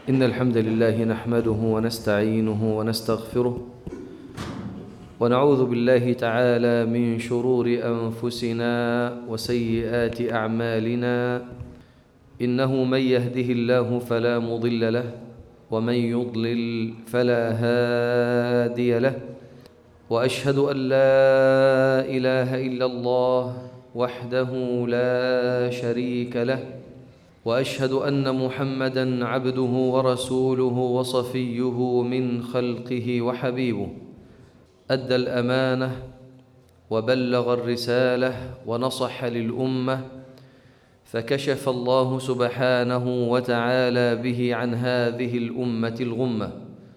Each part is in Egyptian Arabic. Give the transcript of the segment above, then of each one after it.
إن الحمد لله نحمده ونستعينه ونستغفره ونعوذ بالله تعالى من شرور أنفسنا وسيئات أعمالنا إنه من يهده الله فلا مضل له ومن يضلل فلا هادي له وأشهد أن لا إله إلا الله وحده لا شريك له واشهد ان محمدا عبده ورسوله وصفيه من خلقه وحبيبه ادى الامانه وبلغ الرساله ونصح للامه فكشف الله سبحانه وتعالى به عن هذه الامه الغمه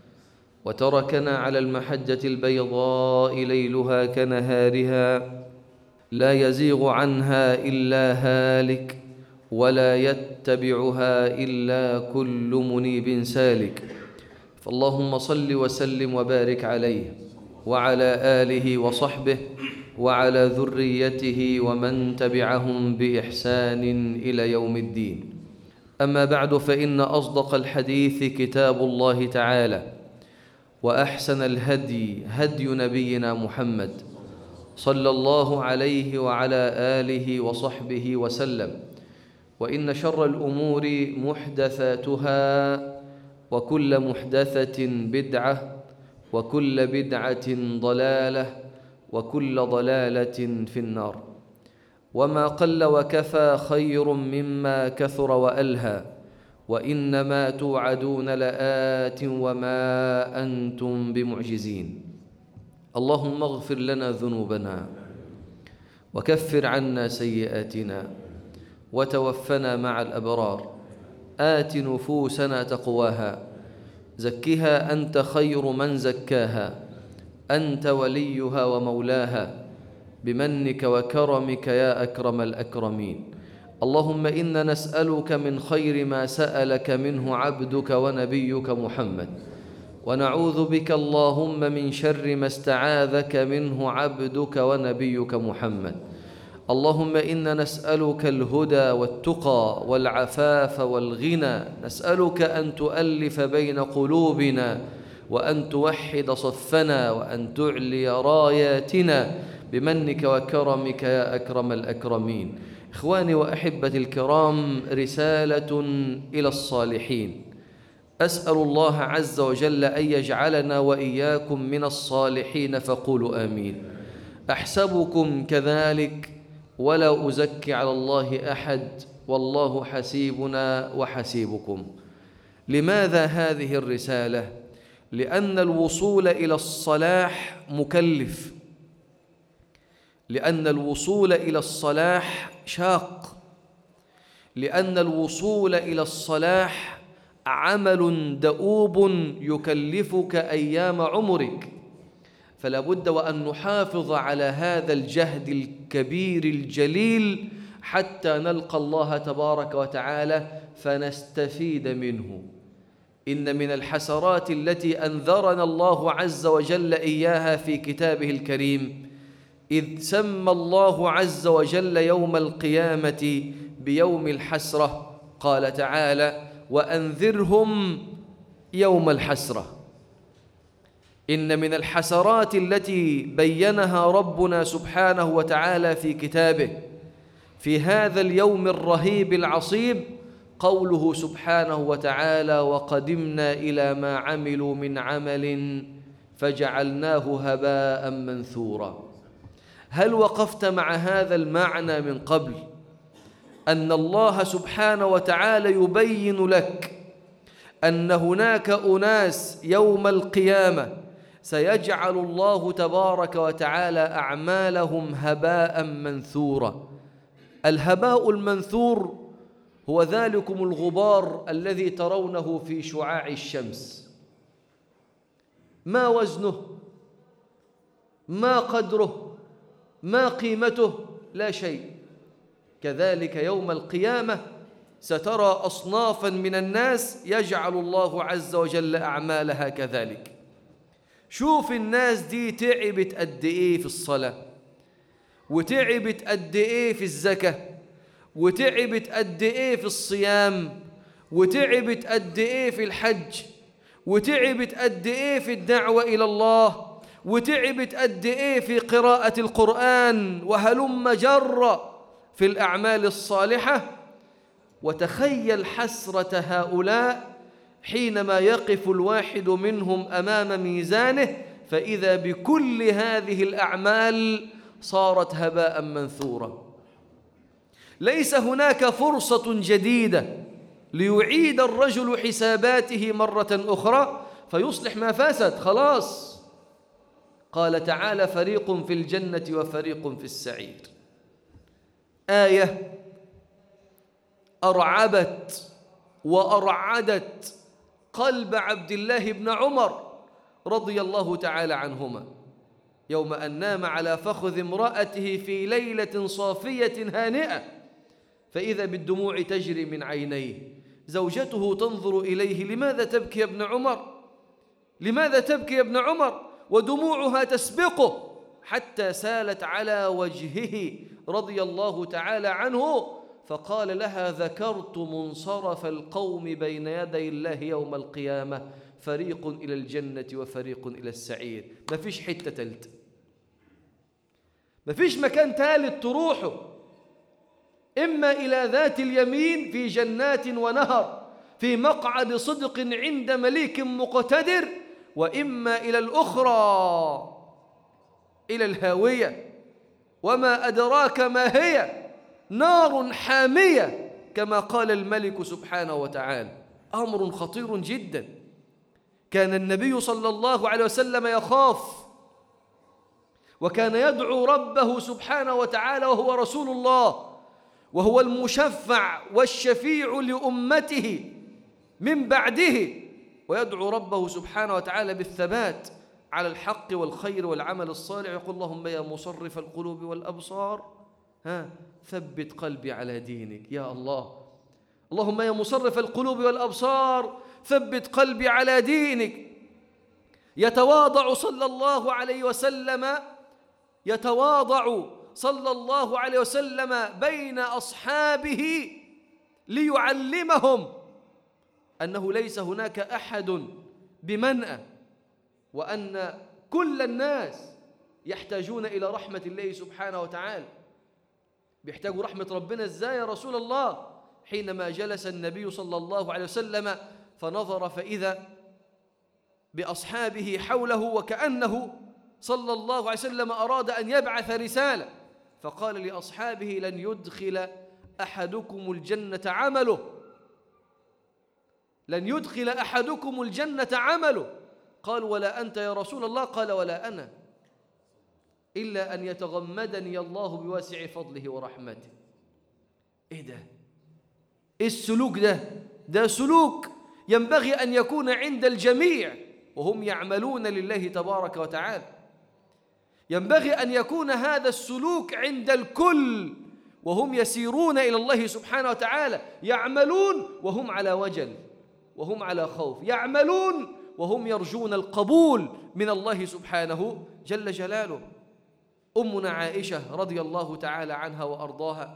وتركنا على المحجه البيضاء ليلها كنهارها لا يزيغ عنها الا هالك ولا يتبعها الا كل منيب سالك فاللهم صل وسلم وبارك عليه وعلى اله وصحبه وعلى ذريته ومن تبعهم باحسان الى يوم الدين اما بعد فان اصدق الحديث كتاب الله تعالى واحسن الهدي هدي نبينا محمد صلى الله عليه وعلى اله وصحبه وسلم وان شر الامور محدثاتها وكل محدثه بدعه وكل بدعه ضلاله وكل ضلاله في النار وما قل وكفى خير مما كثر والهى وانما توعدون لات وما انتم بمعجزين اللهم اغفر لنا ذنوبنا وكفر عنا سيئاتنا وتوفنا مع الابرار ات نفوسنا تقواها زكها انت خير من زكاها انت وليها ومولاها بمنك وكرمك يا اكرم الاكرمين اللهم انا نسالك من خير ما سالك منه عبدك ونبيك محمد ونعوذ بك اللهم من شر ما استعاذك منه عبدك ونبيك محمد اللهم انا نسالك الهدى والتقى والعفاف والغنى نسالك ان تؤلف بين قلوبنا وان توحد صفنا وان تعلي راياتنا بمنك وكرمك يا اكرم الاكرمين اخواني واحبتي الكرام رساله الى الصالحين اسال الله عز وجل ان يجعلنا واياكم من الصالحين فقولوا امين احسبكم كذلك ولا ازكي على الله احد والله حسيبنا وحسيبكم لماذا هذه الرساله لان الوصول الى الصلاح مكلف لان الوصول الى الصلاح شاق لان الوصول الى الصلاح عمل دؤوب يكلفك ايام عمرك فلا بد وان نحافظ على هذا الجهد الكبير الجليل حتى نلقى الله تبارك وتعالى فنستفيد منه ان من الحسرات التي انذرنا الله عز وجل اياها في كتابه الكريم اذ سمى الله عز وجل يوم القيامه بيوم الحسره قال تعالى وانذرهم يوم الحسره ان من الحسرات التي بينها ربنا سبحانه وتعالى في كتابه في هذا اليوم الرهيب العصيب قوله سبحانه وتعالى وقدمنا الى ما عملوا من عمل فجعلناه هباء منثورا هل وقفت مع هذا المعنى من قبل ان الله سبحانه وتعالى يبين لك ان هناك اناس يوم القيامه سيجعل الله تبارك وتعالى اعمالهم هباء منثورا الهباء المنثور هو ذلكم الغبار الذي ترونه في شعاع الشمس ما وزنه ما قدره ما قيمته لا شيء كذلك يوم القيامه سترى اصنافا من الناس يجعل الله عز وجل اعمالها كذلك شوف الناس دي تعبت قد ايه في الصلاه وتعبت قد ايه في الزكاه وتعبت قد ايه في الصيام وتعبت قد إيه في الحج وتعبت قد إيه في الدعوة إلى الله وتعبت قد إيه في قراءة القرآن وهلم جر في الأعمال الصالحة وتخيل حسرة هؤلاء حينما يقف الواحد منهم أمام ميزانه فإذا بكل هذه الأعمال صارت هباء منثورا ليس هناك فرصة جديدة ليعيد الرجل حساباته مرة أخرى فيصلح ما فسد خلاص قال تعالى فريق في الجنة وفريق في السعير آية أرعبت وأرعدت قلب عبد الله بن عمر رضي الله تعالى عنهما يوم أن نام على فخذ امرأته في ليلة صافية هانئة فإذا بالدموع تجري من عينيه زوجته تنظر إليه لماذا تبكي يا ابن عمر لماذا تبكي يا ابن عمر ودموعها تسبقه حتى سالت على وجهه رضي الله تعالى عنه فقال لها ذكرت منصرف القوم بين يدي الله يوم القيامة فريق إلى الجنة وفريق إلى السعير ما فيش حتة تالت ما فيش مكان ثالث تروحه إما إلى ذات اليمين في جنات ونهر في مقعد صدق عند مليك مقتدر وإما إلى الأخرى إلى الهاوية وما أدراك ما هي نار حامية كما قال الملك سبحانه وتعالى أمر خطير جدا كان النبي صلى الله عليه وسلم يخاف وكان يدعو ربه سبحانه وتعالى وهو رسول الله وهو المشفع والشفيع لأمته من بعده ويدعو ربه سبحانه وتعالى بالثبات على الحق والخير والعمل الصالح يقول اللهم يا مصرف القلوب والأبصار ها ثبت قلبي على دينك يا الله اللهم يا مصرف القلوب والأبصار ثبت قلبي على دينك يتواضع صلى الله عليه وسلم يتواضع صلى الله عليه وسلم بين أصحابه ليعلمهم أنه ليس هناك أحد بمنأى وأن كل الناس يحتاجون إلى رحمة الله سبحانه وتعالى بيحتاجوا رحمة ربنا إزاي يا رسول الله حينما جلس النبي صلى الله عليه وسلم فنظر فإذا بأصحابه حوله وكأنه صلى الله عليه وسلم أراد أن يبعث رسالة فقال لأصحابه لن يدخل أحدكم الجنة عمله لن يدخل أحدكم الجنة عمله قال ولا أنت يا رسول الله قال ولا أنا إلا أن يتغمدني الله بواسع فضله ورحمته إيه ده إيه السلوك ده ده سلوك ينبغي أن يكون عند الجميع وهم يعملون لله تبارك وتعالى ينبغي أن يكون هذا السلوك عند الكل وهم يسيرون إلى الله سبحانه وتعالى يعملون وهم على وجل وهم على خوف يعملون وهم يرجون القبول من الله سبحانه جل جلاله أمنا عائشة رضي الله تعالى عنها وأرضاها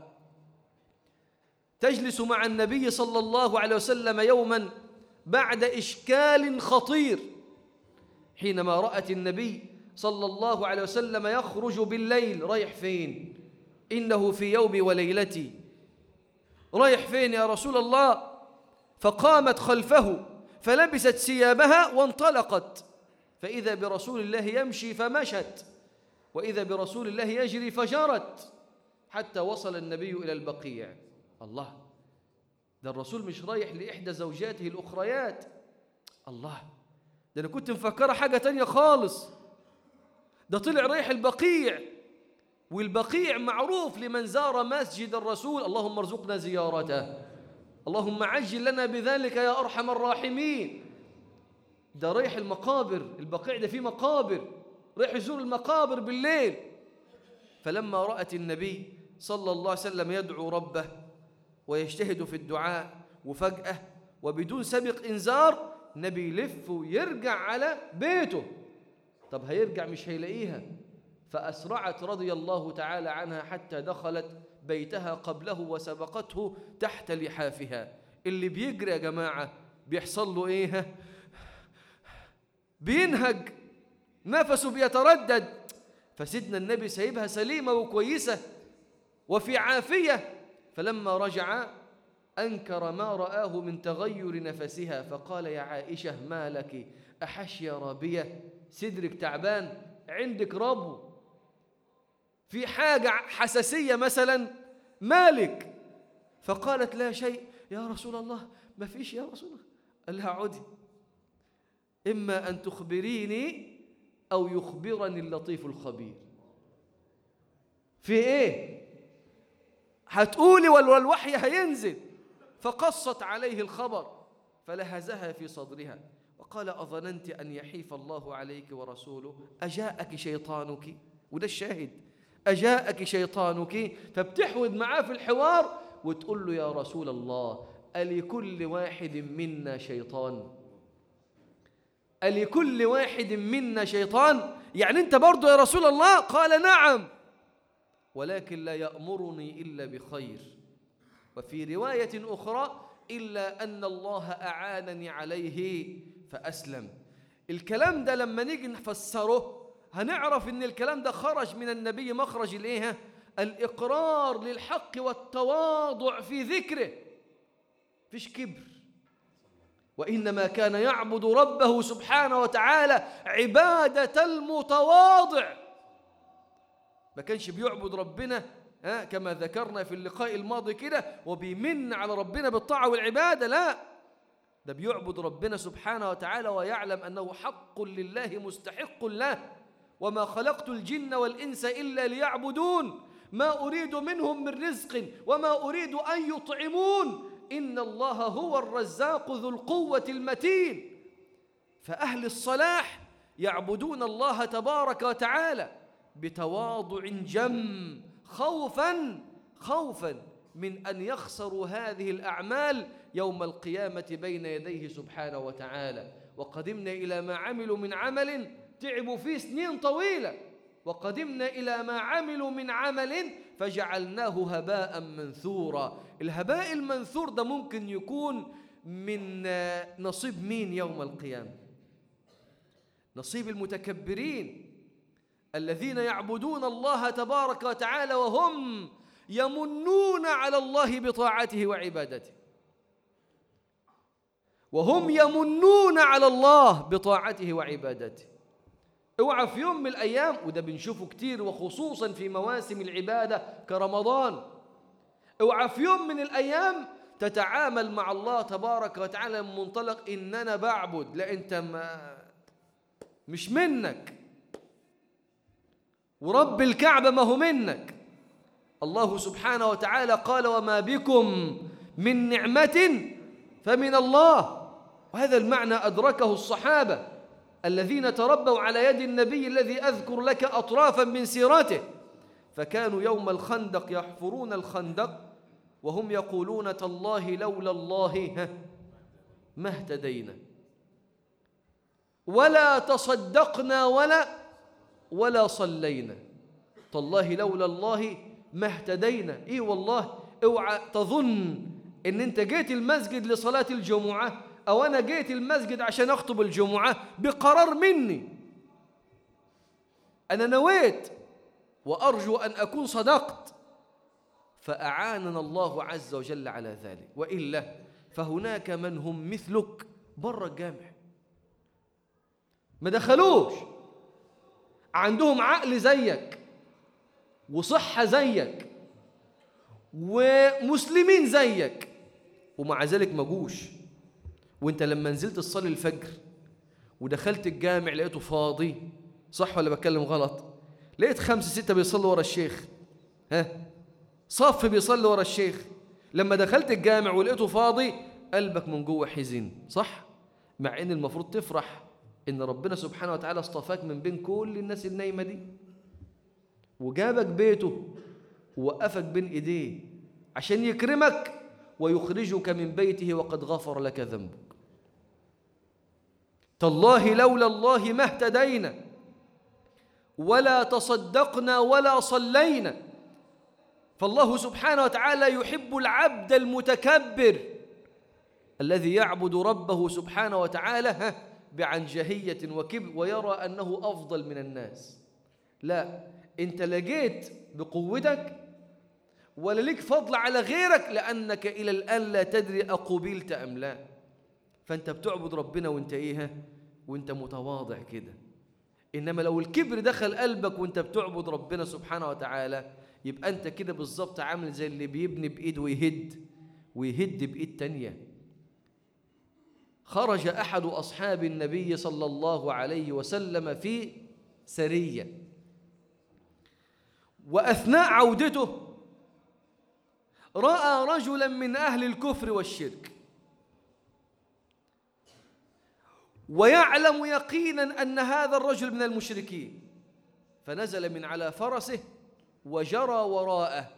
تجلس مع النبي صلى الله عليه وسلم يوما بعد إشكال خطير حينما رأت النبي صلى الله عليه وسلم يخرج بالليل رايح فين إنه في يوم وليلتي رايح فين يا رسول الله فقامت خلفه فلبست ثيابها وانطلقت فإذا برسول الله يمشي فمشت وإذا برسول الله يجري فجرت حتى وصل النبي إلى البقيع الله ده الرسول مش رايح لإحدى زوجاته الأخريات الله ده أنا كنت مفكرة حاجة تانية خالص ده طلع رايح البقيع والبقيع معروف لمن زار مسجد الرسول اللهم ارزقنا زيارته اللهم عجل لنا بذلك يا أرحم الراحمين ده رايح المقابر البقيع ده فيه مقابر رايح يزور المقابر بالليل فلما رأت النبي صلى الله عليه وسلم يدعو ربه ويجتهد في الدعاء وفجأة وبدون سابق إنذار النبي يلف ويرجع على بيته طب هيرجع مش هيلاقيها فأسرعت رضي الله تعالى عنها حتى دخلت بيتها قبله وسبقته تحت لحافها اللي بيجري يا جماعة بيحصل له إيه بينهج نفسه بيتردد فسيدنا النبي سايبها سليمة وكويسة وفي عافية فلما رجع أنكر ما رآه من تغير نفسها فقال يا عائشة ما لك أحش يا رابية صدرك تعبان عندك ربو في حاجة حساسية مثلا مالك فقالت لا شيء يا رسول الله ما فيش يا رسول الله قال لها عدي إما أن تخبريني أو يخبرني اللطيف الخبير في إيه هتقولي والوحي هينزل فقصت عليه الخبر فلهزها في صدرها وقال أظننت أن يحيف الله عليك ورسوله أجاءك شيطانك وده الشاهد أجاءك شيطانك فبتحود معاه في الحوار وتقول له يا رسول الله ألكل واحد منا شيطان ألكل واحد منا شيطان يعني أنت برضو يا رسول الله قال نعم ولكن لا يأمرني إلا بخير وفي رواية أخرى إلا أن الله أعانني عليه فأسلم الكلام ده لما نيجي نفسره هنعرف ان الكلام ده خرج من النبي مخرج الايه الاقرار للحق والتواضع في ذكره فيش كبر وانما كان يعبد ربه سبحانه وتعالى عباده المتواضع ما كانش بيعبد ربنا ها كما ذكرنا في اللقاء الماضي كده وبيمن على ربنا بالطاعه والعباده لا ده بيعبد ربنا سبحانه وتعالى ويعلم انه حق لله مستحق له وما خلقت الجن والإنس إلا ليعبدون ما أريد منهم من رزق وما أريد أن يطعمون إن الله هو الرزاق ذو القوة المتين فأهل الصلاح يعبدون الله تبارك وتعالى بتواضع جم خوفا خوفا من أن يخسروا هذه الأعمال يوم القيامة بين يديه سبحانه وتعالى وقدمنا إلى ما عملوا من عمل تعبوا فيه سنين طويلة وقدمنا إلى ما عملوا من عمل فجعلناه هباء منثورا الهباء المنثور ده ممكن يكون من نصيب مين يوم القيامة نصيب المتكبرين الذين يعبدون الله تبارك وتعالى وهم يمنون على الله بطاعته وعبادته وهم يمنون على الله بطاعته وعبادته اوعى في يوم من الايام وده بنشوفه كتير وخصوصا في مواسم العباده كرمضان اوعى في يوم من الايام تتعامل مع الله تبارك وتعالى من منطلق ان انا بعبد لا انت ما مش منك ورب الكعبه ما هو منك الله سبحانه وتعالى قال وما بكم من نعمه فمن الله وهذا المعنى ادركه الصحابه الذين تربوا على يد النبي الذي أذكر لك أطرافا من سيرته فكانوا يوم الخندق يحفرون الخندق وهم يقولون تالله لولا الله ما اهتدينا ولا تصدقنا ولا ولا صلينا تالله لولا الله ما اهتدينا ايه والله اوعى تظن ان انت جيت المسجد لصلاة الجمعة أو أنا جيت المسجد عشان أخطب الجمعة بقرار مني أنا نويت وأرجو أن أكون صدقت فأعاننا الله عز وجل على ذلك وإلا فهناك من هم مثلك بره الجامع ما دخلوش عندهم عقل زيك وصحة زيك ومسلمين زيك ومع ذلك ما جوش وانت لما نزلت تصلي الفجر ودخلت الجامع لقيته فاضي صح ولا بتكلم غلط لقيت خمسة ستة بيصلوا ورا الشيخ ها صف بيصلي ورا الشيخ لما دخلت الجامع ولقيته فاضي قلبك من جوه حزن صح مع ان المفروض تفرح ان ربنا سبحانه وتعالى اصطفاك من بين كل الناس النايمه دي وجابك بيته ووقفك بين ايديه عشان يكرمك ويخرجك من بيته وقد غفر لك ذنبك تالله لولا الله ما اهتدينا ولا تصدقنا ولا فالله سبحانه وتعالى يحب العبد المتكبر الذي يعبد ربه سبحانه وتعالى ها بعنجهية وكبر ويرى أنه أفضل من الناس لا أنت لقيت بقوتك ولا لك فضل على غيرك لأنك إلى الآن لا تدري أقبلت أم لا فأنت بتعبد ربنا وأنت إيه وأنت متواضع كده إنما لو الكبر دخل قلبك وأنت بتعبد ربنا سبحانه وتعالى يبقى أنت كده بالظبط عامل زي اللي بيبني بإيد ويهد ويهد بإيد تانية خرج أحد أصحاب النبي صلى الله عليه وسلم في سرية وأثناء عودته رأى رجلا من أهل الكفر والشرك ويعلم يقينا أن هذا الرجل من المشركين فنزل من على فرسه وجرى وراءه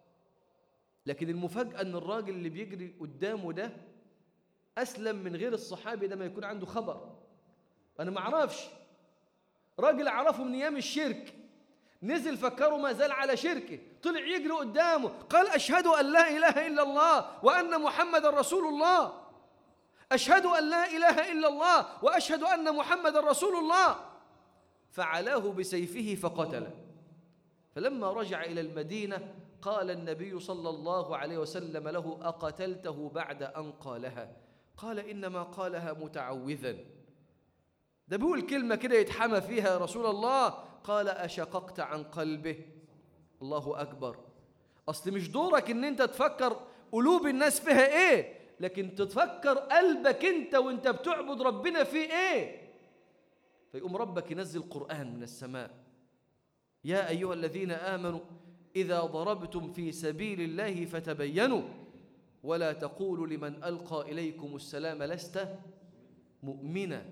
لكن المفاجأة أن الراجل اللي بيجري قدامه ده أسلم من غير الصحابي ده ما يكون عنده خبر أنا ما أعرفش راجل أعرفه من أيام الشرك نزل فكره ما زال على شركه طلع يجري قدامه قال أشهد أن لا إله إلا الله وأن محمد رسول الله أشهد أن لا إله إلا الله وأشهد أن محمد رسول الله فعلاه بسيفه فقتله فلما رجع إلى المدينة قال النبي صلى الله عليه وسلم له أقتلته بعد أن قالها قال إنما قالها متعوذا ده بيقول كلمة كده يتحمى فيها يا رسول الله قال أشققت عن قلبه الله أكبر أصل مش دورك إن أنت تفكر قلوب الناس فيها إيه لكن تتفكر قلبك أنت وأنت بتعبد ربنا في إيه فيقوم ربك ينزل قرآن من السماء يا أيها الذين آمنوا إذا ضربتم في سبيل الله فتبينوا ولا تقولوا لمن ألقى إليكم السلام لست مؤمنا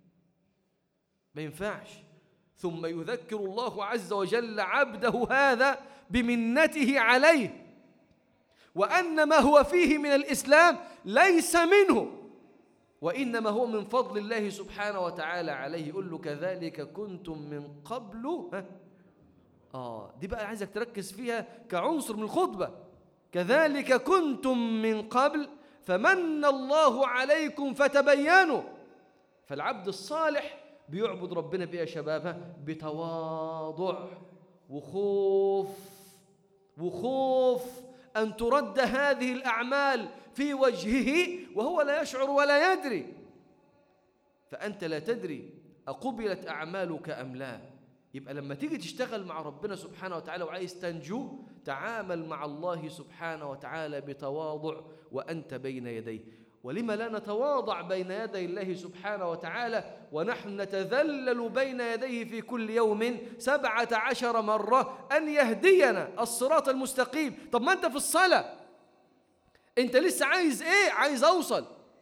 ما ينفعش ثم يذكر الله عز وجل عبده هذا بمنته عليه وأن ما هو فيه من الإسلام ليس منه وإنما هو من فضل الله سبحانه وتعالى عليه يقول له كذلك كنتم من قبل ها آه دي بقى عايزك تركز فيها كعنصر من الخطبة كذلك كنتم من قبل فمن الله عليكم فتبينوا فالعبد الصالح بيعبد ربنا بإيه يا شباب بتواضع وخوف وخوف أن ترد هذه الأعمال في وجهه وهو لا يشعر ولا يدري فأنت لا تدري أقبلت أعمالك أم لا يبقى لما تيجي تشتغل مع ربنا سبحانه وتعالى وعايز تنجو تعامل مع الله سبحانه وتعالى بتواضع وأنت بين يديه ولما لا نتواضع بين يدي الله سبحانه وتعالى ونحن نتذلل بين يديه في كل يوم سبعة عشر مرة أن يهدينا الصراط المستقيم طب ما أنت في الصلاة أنت لسه عايز إيه؟ عايز أوصل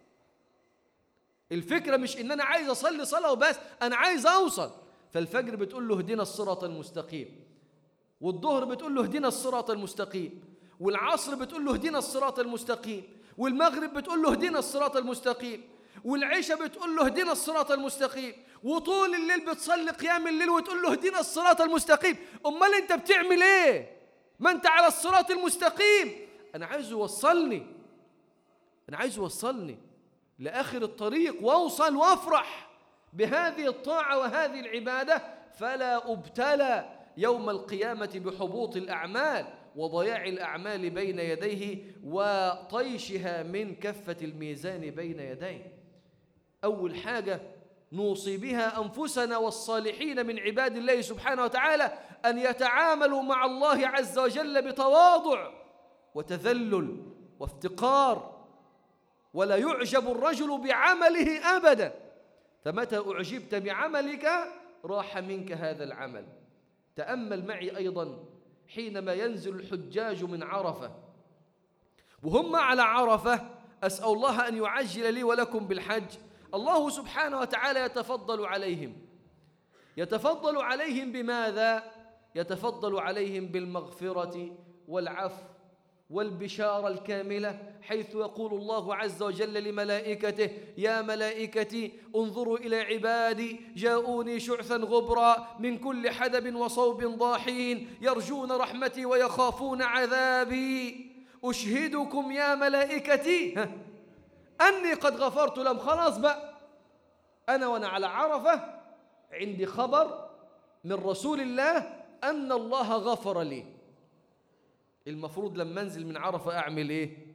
الفكرة مش إن أنا عايز أصلي صلاة وبس أنا عايز أوصل فالفجر بتقول له اهدنا الصراط المستقيم والظهر بتقول له اهدنا الصراط المستقيم والعصر بتقول له اهدنا الصراط المستقيم والمغرب بتقول له اهدنا الصراط المستقيم والعشاء بتقول له اهدنا الصراط المستقيم وطول الليل بتصلي قيام الليل وتقول له اهدنا الصراط المستقيم امال انت بتعمل ايه ما انت على الصراط المستقيم انا عايز يوصلني انا عايز يوصلني لاخر الطريق واوصل وافرح بهذه الطاعه وهذه العباده فلا ابتلى يوم القيامه بحبوط الاعمال وضياع الأعمال بين يديه وطيشها من كفة الميزان بين يديه أول حاجة نوصي بها أنفسنا والصالحين من عباد الله سبحانه وتعالى أن يتعاملوا مع الله عز وجل بتواضع وتذلل وافتقار ولا يعجب الرجل بعمله أبدا فمتى أعجبت بعملك راح منك هذا العمل تأمل معي أيضا حينما ينزل الحجاج من عرفة وهم على عرفة أسأل الله أن يعجل لي ولكم بالحج الله سبحانه وتعالى يتفضل عليهم يتفضل عليهم بماذا؟ يتفضل عليهم بالمغفرة والعفو والبشارة الكاملة حيث يقول الله عز وجل لملائكته يا ملائكتي انظروا إلى عبادي جاءوني شعثا غبرا من كل حدب وصوب ضاحين يرجون رحمتي ويخافون عذابي أشهدكم يا ملائكتي أني قد غفرت لهم خلاص بقى أنا وأنا على عرفة عندي خبر من رسول الله أن الله غفر لي المفروض لما أنزل من عرفة أعمل إيه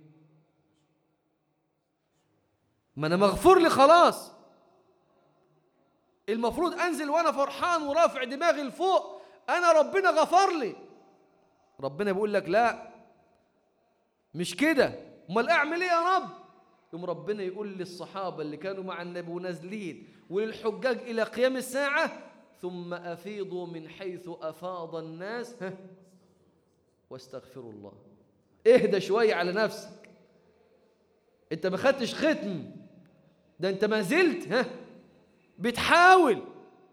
ما أنا مغفور لي خلاص المفروض أنزل وأنا فرحان ورافع دماغي لفوق أنا ربنا غفر لي ربنا بيقول لك لا مش كده امال اعمل ايه يا رب يوم ربنا يقول للصحابة اللي كانوا مع النبي ونازلين وللحجاج إلى قيام الساعة ثم أفيضوا من حيث أفاض الناس ها واستغفروا الله اهدى شوية على نفسك انت ما خدتش ختم ده انت ما زلت ها بتحاول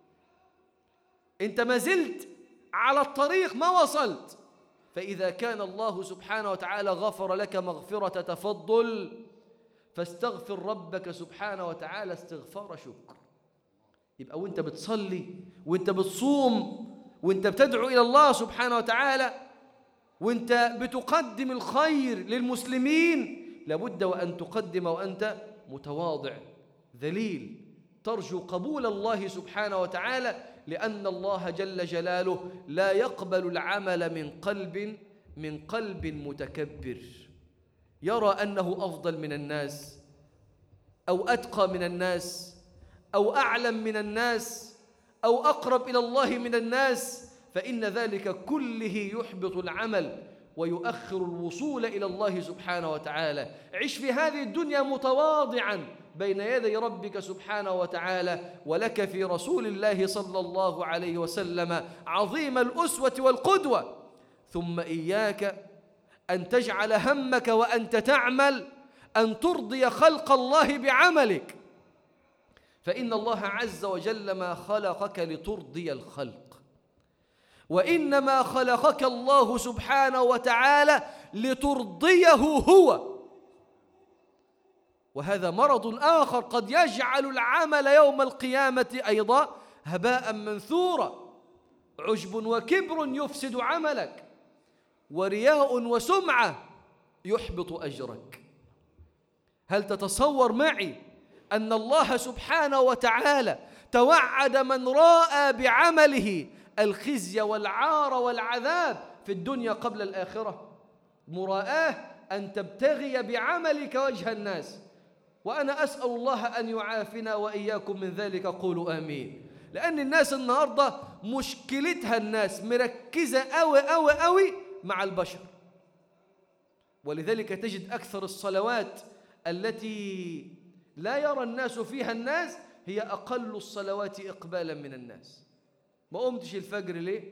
انت ما زلت على الطريق ما وصلت فإذا كان الله سبحانه وتعالى غفر لك مغفرة تفضل فاستغفر ربك سبحانه وتعالى استغفار شكر يبقى وانت بتصلي وانت بتصوم وانت بتدعو إلى الله سبحانه وتعالى وانت بتقدم الخير للمسلمين لابد وأن تقدم وأنت متواضع ذليل ترجو قبول الله سبحانه وتعالى لأن الله جل جلاله لا يقبل العمل من قلب من قلب متكبر يرى أنه أفضل من الناس أو أتقى من الناس أو أعلم من الناس أو أقرب إلى الله من الناس فإن ذلك كله يحبط العمل ويؤخر الوصول إلى الله سبحانه وتعالى عش في هذه الدنيا متواضعا بين يدي ربك سبحانه وتعالى ولك في رسول الله صلى الله عليه وسلم عظيم الأسوة والقدوة ثم إياك أن تجعل همك وأنت تعمل أن ترضي خلق الله بعملك فإن الله عز وجل ما خلقك لترضي الخلق وإنما خلقك الله سبحانه وتعالى لترضيه هو وهذا مرض آخر قد يجعل العمل يوم القيامة أيضا هباء منثورا عجب وكبر يفسد عملك ورياء وسمعة يحبط أجرك هل تتصور معي أن الله سبحانه وتعالى توعد من راى بعمله الخزي والعار والعذاب في الدنيا قبل الآخرة مراآه أن تبتغي بعملك وجه الناس وأنا أسأل الله أن يعافنا وإياكم من ذلك قولوا آمين لأن الناس النهاردة مشكلتها الناس مركزة أوي أوي أوي مع البشر ولذلك تجد أكثر الصلوات التي لا يرى الناس فيها الناس هي أقل الصلوات إقبالا من الناس ما قمتش الفجر ليه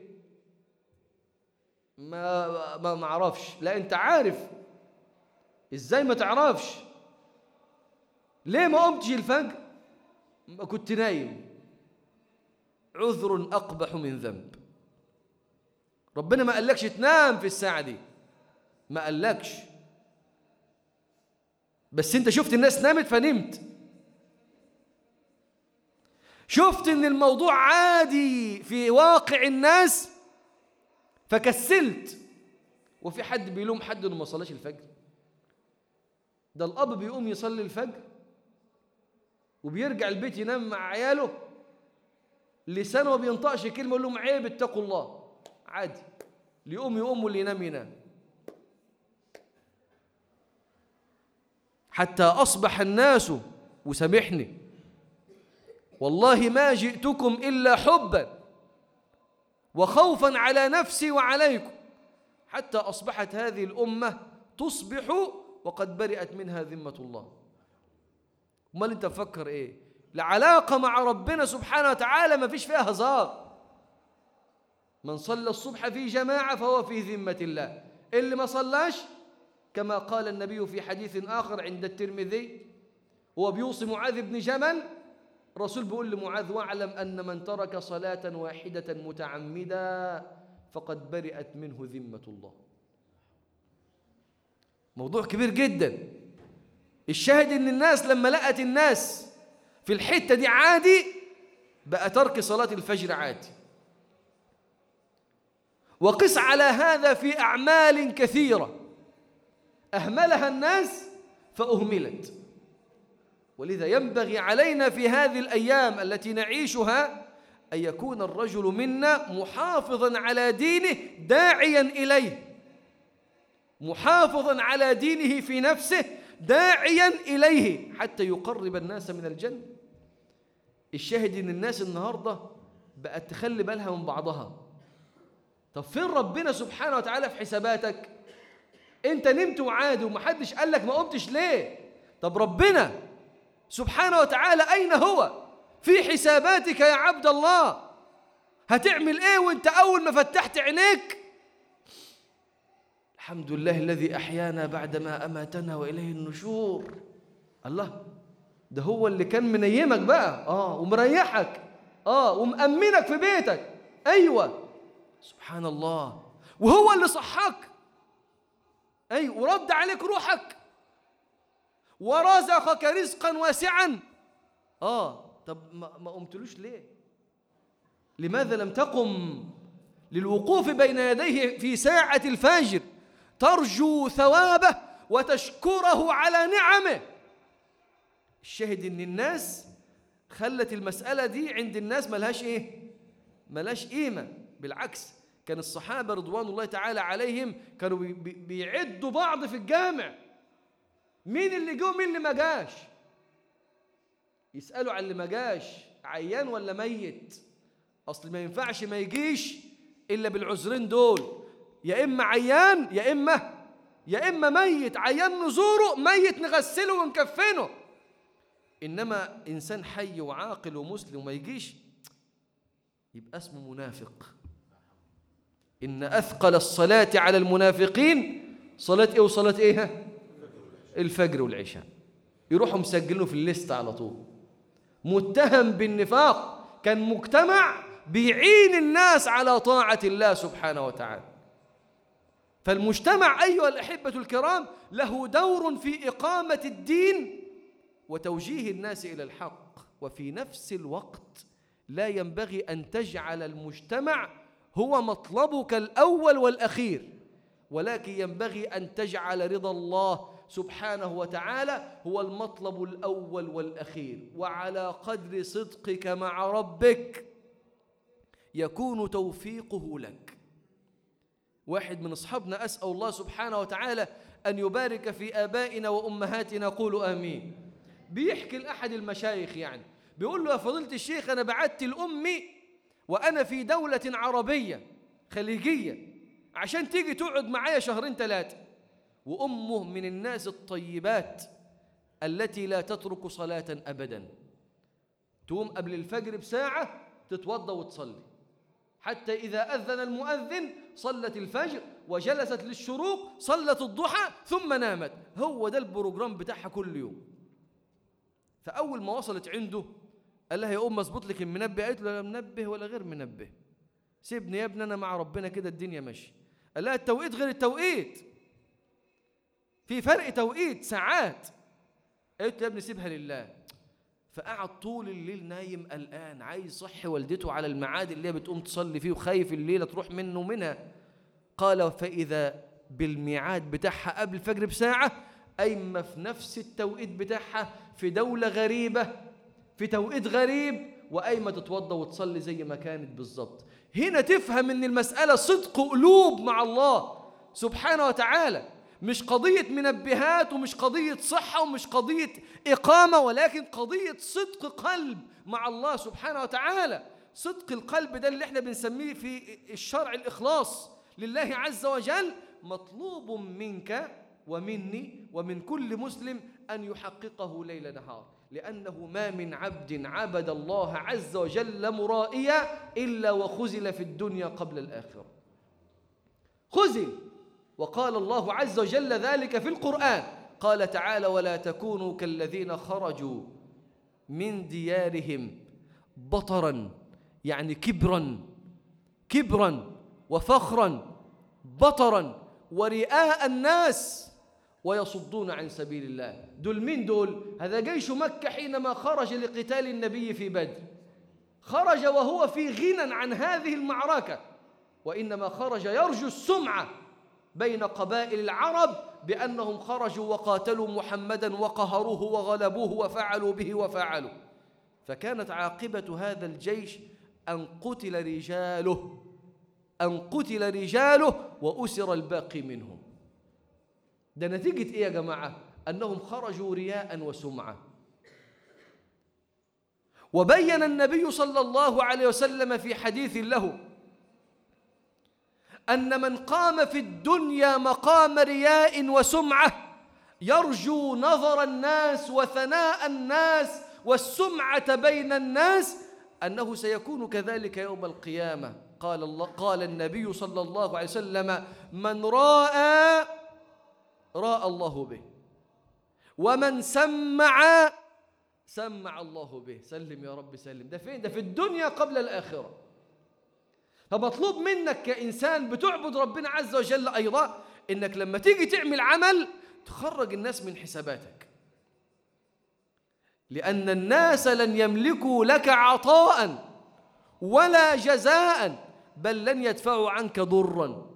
ما ما ما اعرفش لا انت عارف ازاي ما تعرفش ليه ما قمتش الفجر ما كنت نايم عذر اقبح من ذنب ربنا ما قالكش تنام في الساعه دي ما قالكش بس انت شفت الناس نامت فنمت شفت ان الموضوع عادي في واقع الناس فكسلت وفي حد بيلوم حد انه ما صلاش الفجر ده الاب بيقوم يصلي الفجر وبيرجع البيت ينام مع عياله لسانه ما بينطقش كلمه يقول لهم عيب اتقوا الله عادي اللي يقوم يقوم واللي ينام ينام حتى اصبح الناس وسامحني والله ما جئتكم الا حبا وخوفا على نفسي وعليكم حتى اصبحت هذه الامه تصبح وقد برئت منها ذمه الله امال انت مفكر ايه العلاقه مع ربنا سبحانه وتعالى ما فيش فيها هزار من صلى الصبح في جماعه فهو في ذمه الله اللي ما صلاش كما قال النبي في حديث اخر عند الترمذي هو بيوصي معاذ بن جبل الرسول بيقول لمعاذ واعلم ان من ترك صلاه واحده متعمدا فقد برئت منه ذمه الله موضوع كبير جدا الشاهد ان الناس لما لقت الناس في الحته دي عادي بقى ترك صلاه الفجر عادي وقس على هذا في اعمال كثيره اهملها الناس فاهملت ولذا ينبغي علينا في هذه الأيام التي نعيشها أن يكون الرجل منا محافظا على دينه داعيا إليه محافظا على دينه في نفسه داعيا إليه حتى يقرب الناس من الجنة الشاهد إن الناس النهاردة بقت تخلي بالها من بعضها طب فين ربنا سبحانه وتعالى في حساباتك انت نمت وعادي ومحدش قال لك ما قمتش ليه طب ربنا سبحانه وتعالى أين هو في حساباتك يا عبد الله هتعمل ايه وانت أول ما فتحت عينيك الحمد لله الذي أحيانا بعدما أماتنا وإليه النشور الله ده هو اللي كان منيمك بقى آه ومريحك آه ومأمنك في بيتك أيوة سبحان الله وهو اللي صحك أيوة ورد عليك روحك ورزقك رزقا واسعا آه طب ما, ما قمتلوش ليه لماذا لم تقم للوقوف بين يديه في ساعة الفجر ترجو ثوابه وتشكره على نعمه الشاهد ان الناس خلت المسألة دي عند الناس ملهاش ايه ملهاش قيمة بالعكس كان الصحابة رضوان الله تعالى عليهم كانوا بيعدوا بعض في الجامع مين اللي جو مين اللي ما جاش يسألوا على اللي ما جاش عيان ولا ميت أصل ما ينفعش ما يجيش إلا بالعذرين دول يا إما عيان يا إما يا إما ميت عيان نزوره ميت نغسله ونكفنه إنما إنسان حي وعاقل ومسلم وما يجيش يبقى اسمه منافق إن أثقل الصلاة على المنافقين صلاة إيه وصلاة إيه الفجر والعشاء يروحوا مسجلينه في الليست على طول متهم بالنفاق كان مجتمع بيعين الناس على طاعة الله سبحانه وتعالى فالمجتمع أيها الأحبة الكرام له دور في إقامة الدين وتوجيه الناس إلى الحق وفي نفس الوقت لا ينبغي أن تجعل المجتمع هو مطلبك الأول والأخير ولكن ينبغي أن تجعل رضا الله سبحانه وتعالى هو المطلب الأول والأخير وعلى قدر صدقك مع ربك يكون توفيقه لك واحد من أصحابنا أسأل الله سبحانه وتعالى أن يبارك في آبائنا وأمهاتنا قولوا آمين بيحكي لأحد المشايخ يعني بيقول له يا فضيلة الشيخ أنا بعدت لأمي وأنا في دولة عربية خليجية عشان تيجي تقعد معايا شهرين ثلاثة وأمه من الناس الطيبات التي لا تترك صلاة أبدا تقوم قبل الفجر بساعة تتوضى وتصلي حتى إذا أذن المؤذن صلت الفجر وجلست للشروق صلت الضحى ثم نامت هو ده البروجرام بتاعها كل يوم فأول ما وصلت عنده قال لها يا أم أظبط لك المنبه قالت له لا منبه ولا غير منبه سيبني يا ابني أنا مع ربنا كده الدنيا ماشي قال لها التوقيت غير التوقيت في فرق توقيت ساعات قلت يا ابني سيبها لله فقعد طول الليل نايم قلقان عايز صحي والدته على الميعاد اللي هي بتقوم تصلي فيه وخايف الليله تروح منه ومنها قال فاذا بالميعاد بتاعها قبل الفجر بساعه ايما في نفس التوقيت بتاعها في دوله غريبه في توقيت غريب وأيما تتوضى وتصلي زي ما كانت بالظبط هنا تفهم ان المساله صدق قلوب مع الله سبحانه وتعالى مش قضية منبهات ومش قضية صحة ومش قضية إقامة ولكن قضية صدق قلب مع الله سبحانه وتعالى صدق القلب ده اللي احنا بنسميه في الشرع الإخلاص لله عز وجل مطلوب منك ومني ومن كل مسلم أن يحققه ليل نهار لأنه ما من عبد عبد الله عز وجل مرائيا إلا وخزل في الدنيا قبل الآخرة خزل وقال الله عز وجل ذلك في القرآن قال تعالى ولا تكونوا كالذين خرجوا من ديارهم بطرا يعني كبرا كبرا وفخرا بطرا ورئاء الناس ويصدون عن سبيل الله دول مين دول هذا جيش مكة حينما خرج لقتال النبي في بدر خرج وهو في غنى عن هذه المعركة وإنما خرج يرجو السمعة بين قبائل العرب بأنهم خرجوا وقاتلوا محمدا وقهروه وغلبوه وفعلوا به وفعلوا فكانت عاقبة هذا الجيش أن قتل رجاله أن قتل رجاله وأسر الباقي منهم ده نتيجة إيه يا جماعة؟ أنهم خرجوا رياء وسمعة وبين النبي صلى الله عليه وسلم في حديث له أن من قام في الدنيا مقام رياء وسمعة يرجو نظر الناس وثناء الناس والسمعة بين الناس أنه سيكون كذلك يوم القيامة قال الله قال النبي صلى الله عليه وسلم من راى راى الله به ومن سمع سمع الله به سلم يا رب سلم ده فين ده في الدنيا قبل الآخرة فمطلوب منك كإنسان بتعبد ربنا عز وجل أيضا إنك لما تيجي تعمل عمل تخرج الناس من حساباتك لأن الناس لن يملكوا لك عطاء ولا جزاء بل لن يدفعوا عنك ضرا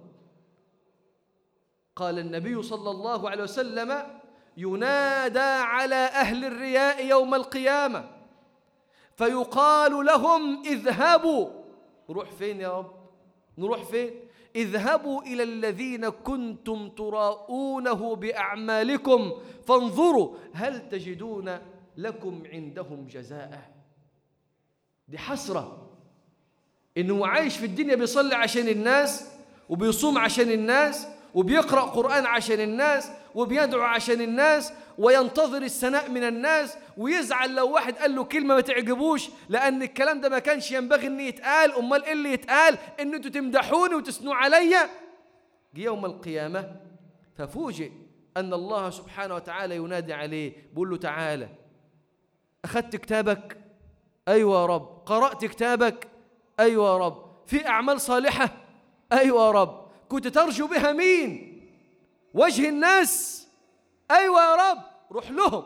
قال النبي صلى الله عليه وسلم ينادى على أهل الرياء يوم القيامة فيقال لهم اذهبوا نروح فين يا رب نروح فين اذهبوا إلى الذين كنتم تراؤونه بأعمالكم فانظروا هل تجدون لكم عندهم جزاء دي حسرة إنه عايش في الدنيا بيصلي عشان الناس وبيصوم عشان الناس وبيقرأ قرآن عشان الناس وبيدعو عشان الناس وينتظر الثناء من الناس ويزعل لو واحد قال له كلمة ما تعجبوش لأن الكلام ده ما كانش ينبغي إن يتقال أمال إيه اللي يتقال إن أنتوا تمدحوني وتثنوا عليا جه يوم القيامة ففوجئ أن الله سبحانه وتعالى ينادي عليه بيقول له تعالى أخذت كتابك أيوة يا رب قرأت كتابك أيوة يا رب في أعمال صالحة أيوة يا رب كنت ترجو بها مين وجه الناس أيوة يا رب روح لهم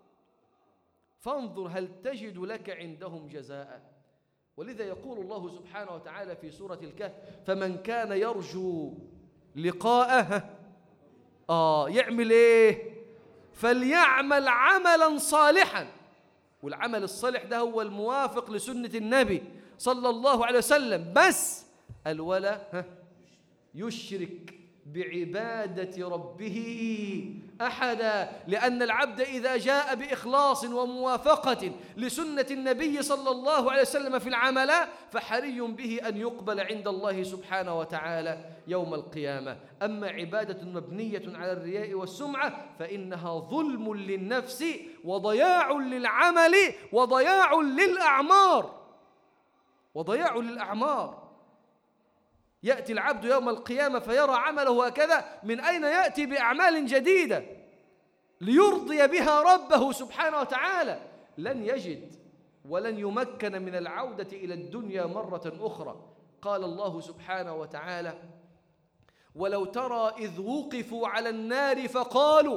فانظر هل تجد لك عندهم جزاء ولذا يقول الله سبحانه وتعالى في سورة الكهف فمن كان يرجو لقاءه آه يعمل إيه فليعمل عملا صالحا والعمل الصالح ده هو الموافق لسنة النبي صلى الله عليه وسلم بس الولا يشرك بعبادة ربه أحدا لأن العبد إذا جاء بإخلاص وموافقة لسنة النبي صلى الله عليه وسلم في العمل فحري به أن يقبل عند الله سبحانه وتعالى يوم القيامة أما عبادة مبنية على الرياء والسمعة فإنها ظلم للنفس وضياع للعمل وضياع للأعمار وضياع للأعمار يأتي العبد يوم القيامة فيرى عمله هكذا من أين يأتي بأعمال جديدة ليرضي بها ربه سبحانه وتعالى لن يجد ولن يمكن من العودة إلى الدنيا مرة أخرى قال الله سبحانه وتعالى ولو ترى إذ وقفوا على النار فقالوا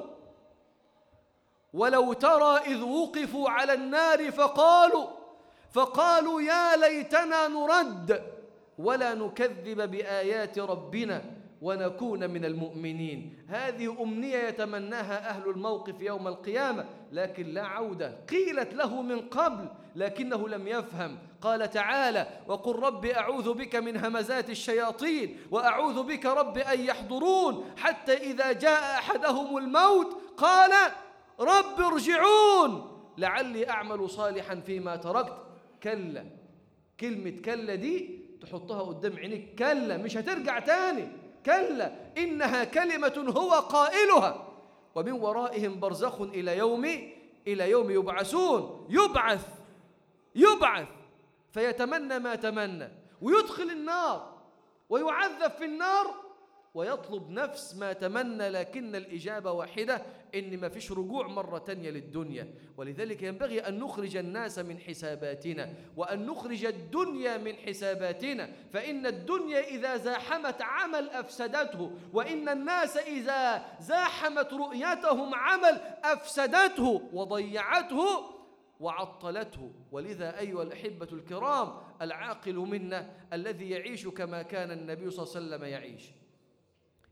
ولو ترى إذ وقفوا على النار فقالوا فقالوا يا ليتنا نرد ولا نكذب بآيات ربنا ونكون من المؤمنين هذه أمنية يتمناها أهل الموقف يوم القيامة لكن لا عودة قيلت له من قبل لكنه لم يفهم قال تعالى وقل رب أعوذ بك من همزات الشياطين وأعوذ بك رب أن يحضرون حتى إذا جاء أحدهم الموت قال رب ارجعون لعلي أعمل صالحا فيما تركت كلا كلمة كلا دي تحطها قدام عينيك كلا مش هترجع تاني كلا إنها كلمة هو قائلها ومن ورائهم برزخ إلى يوم إلى يوم يبعثون يبعث يبعث فيتمنى ما تمنى ويدخل النار ويعذب في النار ويطلب نفس ما تمنى لكن الإجابة واحدة إن ما فيش رجوع مرة تانية للدنيا ولذلك ينبغي أن نخرج الناس من حساباتنا وأن نخرج الدنيا من حساباتنا فإن الدنيا إذا زاحمت عمل أفسدته وإن الناس إذا زاحمت رؤيتهم عمل أفسدته وضيعته وعطلته ولذا أيها الأحبة الكرام العاقل منا الذي يعيش كما كان النبي صلى الله عليه وسلم يعيش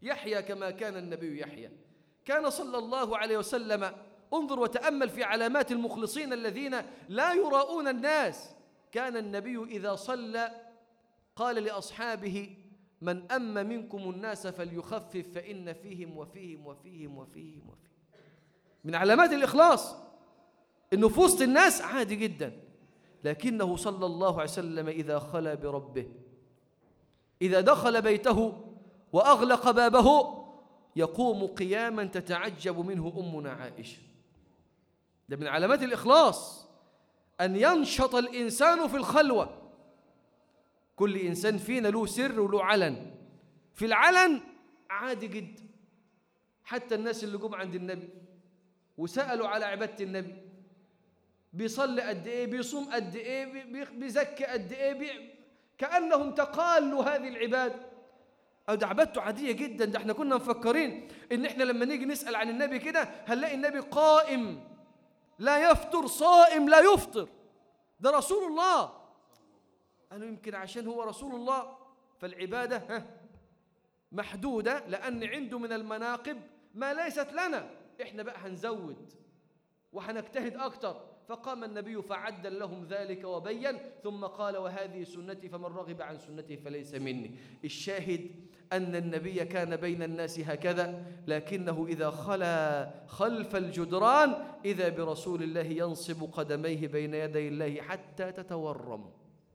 يحيا كما كان النبي يحيا كان صلى الله عليه وسلم انظر وتأمل في علامات المخلصين الذين لا يراؤون الناس كان النبي إذا صلى قال لأصحابه من أم منكم الناس فليخفف فإن فيهم وفيهم وفيهم وفيهم وفيهم من علامات الإخلاص إنه في وسط الناس عادي جدا لكنه صلى الله عليه وسلم إذا خلا بربه إذا دخل بيته وأغلق بابه يقوم قياما تتعجب منه أمنا عائشة ده من علامات الإخلاص أن ينشط الإنسان في الخلوة كل إنسان فينا له سر وله علن في العلن عادي جدا حتى الناس اللي جم عند النبي وسألوا على عبادة النبي بيصلي قد إيه بيصوم قد إيه بيزكي قد إيه بي... كأنهم تقالوا هذه العبادة أو ده عبادته عادية جدا ده احنا كنا مفكرين إن احنا لما نيجي نسأل عن النبي كده هنلاقي النبي قائم لا يفطر صائم لا يفطر ده رسول الله قالوا يمكن عشان هو رسول الله فالعبادة ها محدودة لأن عنده من المناقب ما ليست لنا إحنا بقى هنزود وهنجتهد أكتر فقام النبي فعدل لهم ذلك وبين ثم قال وهذه سنتي فمن رغب عن سنتي فليس مني الشاهد أن النبي كان بين الناس هكذا لكنه إذا خلا خلف الجدران إذا برسول الله ينصب قدميه بين يدي الله حتى تتورم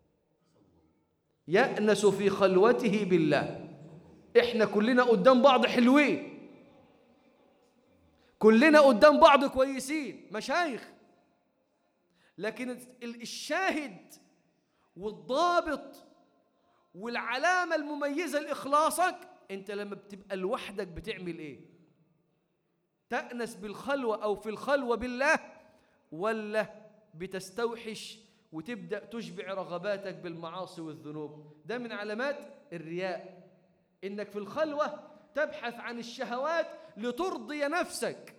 يأنس في خلوته بالله إحنا كلنا قدام بعض حلوين كلنا قدام بعض كويسين مشايخ لكن الشاهد والضابط والعلامة المميزة لإخلاصك أنت لما بتبقى لوحدك بتعمل إيه تأنس بالخلوة أو في الخلوة بالله ولا بتستوحش وتبدأ تشبع رغباتك بالمعاصي والذنوب ده من علامات الرياء إنك في الخلوة تبحث عن الشهوات لترضي نفسك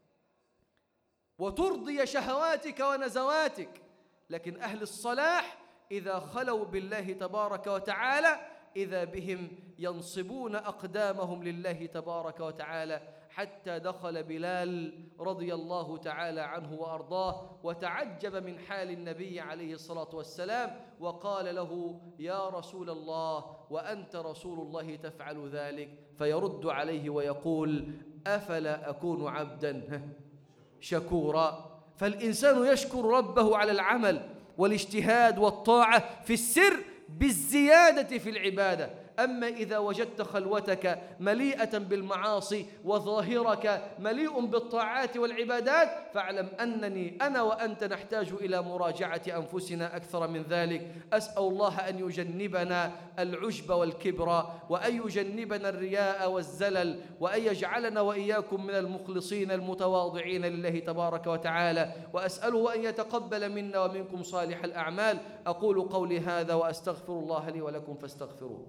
وترضي شهواتك ونزواتك لكن أهل الصلاح إذا خلوا بالله تبارك وتعالى إذا بهم ينصبون أقدامهم لله تبارك وتعالى حتى دخل بلال رضي الله تعالى عنه وأرضاه وتعجب من حال النبي عليه الصلاة والسلام وقال له يا رسول الله وأنت رسول الله تفعل ذلك فيرد عليه ويقول أفلا أكون عبدا شكورا فالإنسان يشكر ربه على العمل والاجتهاد والطاعة في السر بالزيادة في العبادة أما إذا وجدت خلوتك مليئة بالمعاصي وظاهرك مليء بالطاعات والعبادات فاعلم أنني أنا وأنت نحتاج إلى مراجعة أنفسنا أكثر من ذلك أسأل الله أن يجنبنا العجب والكبر وأن يجنبنا الرياء والزلل وأن يجعلنا وإياكم من المخلصين المتواضعين لله تبارك وتعالى وأسأله أن يتقبل منا ومنكم صالح الأعمال أقول قولي هذا وأستغفر الله لي ولكم فاستغفروه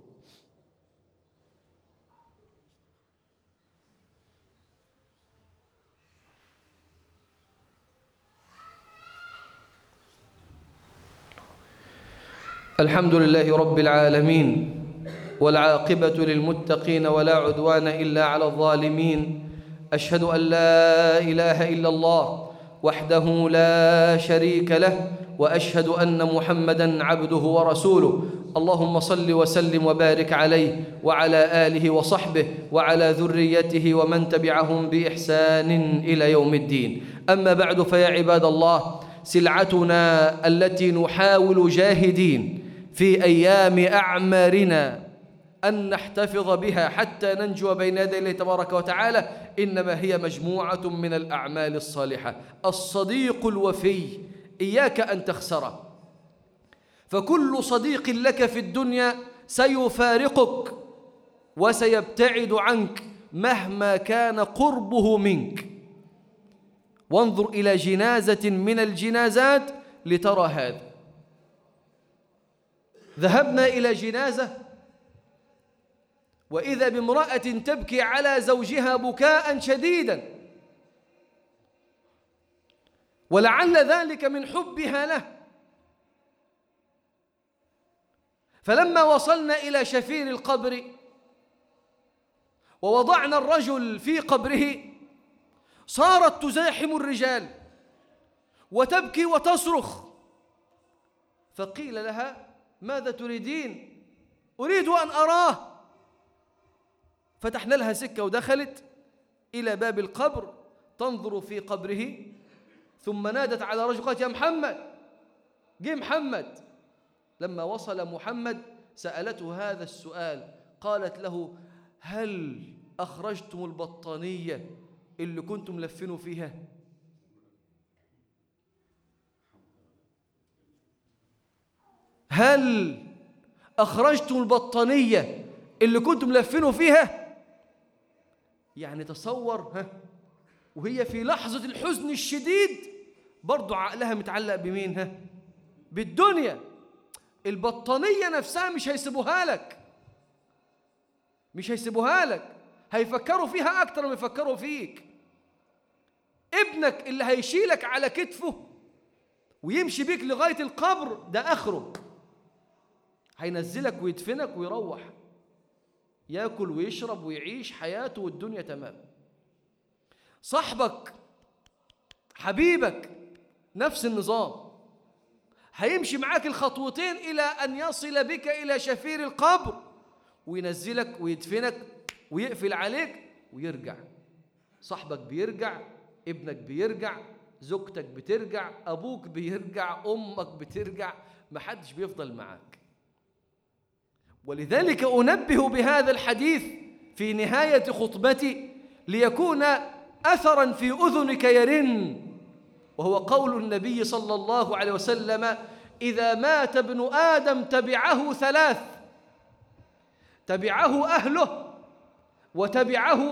الحمد لله رب العالمين والعاقبة للمتقين ولا عدوان إلا على الظالمين أشهد أن لا إله إلا الله وحده لا شريك له وأشهد أن محمدا عبده ورسوله اللهم صل وسلم وبارك عليه وعلى آله وصحبه وعلى ذريته ومن تبعهم بإحسان إلى يوم الدين أما بعد فيا عباد الله سلعتنا التي نحاول جاهدين في أيام أعمارنا أن نحتفظ بها حتى ننجو بين يدي الله تبارك وتعالى إنما هي مجموعة من الأعمال الصالحة الصديق الوفي إياك أن تخسره فكل صديق لك في الدنيا سيفارقك وسيبتعد عنك مهما كان قربه منك وانظر إلى جنازة من الجنازات لترى هذا ذهبنا إلى جنازة وإذا بامرأة تبكي على زوجها بكاء شديدا ولعل ذلك من حبها له فلما وصلنا إلى شفير القبر ووضعنا الرجل في قبره صارت تزاحم الرجال وتبكي وتصرخ فقيل لها ماذا تريدين أريد أن أراه فتحنا لها سكة ودخلت إلى باب القبر تنظر في قبره ثم نادت على رجل قالت يا محمد جه محمد لما وصل محمد سألته هذا السؤال قالت له هل أخرجتم البطانية اللي كنتم لفنوا فيها هل أخرجتم البطانية اللي كنتم لفنوا فيها يعني تصور ها وهي في لحظة الحزن الشديد برضو عقلها متعلق بمين ها بالدنيا البطانية نفسها مش هيسيبوها لك مش هيسيبوها لك هيفكروا فيها أكتر ما يفكروا فيك ابنك اللي هيشيلك على كتفه ويمشي بيك لغاية القبر ده آخره هينزلك ويدفنك ويروح ياكل ويشرب ويعيش حياته والدنيا تمام صاحبك حبيبك نفس النظام هيمشي معاك الخطوتين إلى أن يصل بك إلى شفير القبر وينزلك ويدفنك ويقفل عليك ويرجع صاحبك بيرجع ابنك بيرجع زوجتك بترجع أبوك بيرجع أمك بترجع محدش بيفضل معاك ولذلك أنبه بهذا الحديث في نهاية خطبتي ليكون أثرا في أذنك يرن وهو قول النبي صلى الله عليه وسلم إذا مات ابن آدم تبعه ثلاث تبعه أهله وتبعه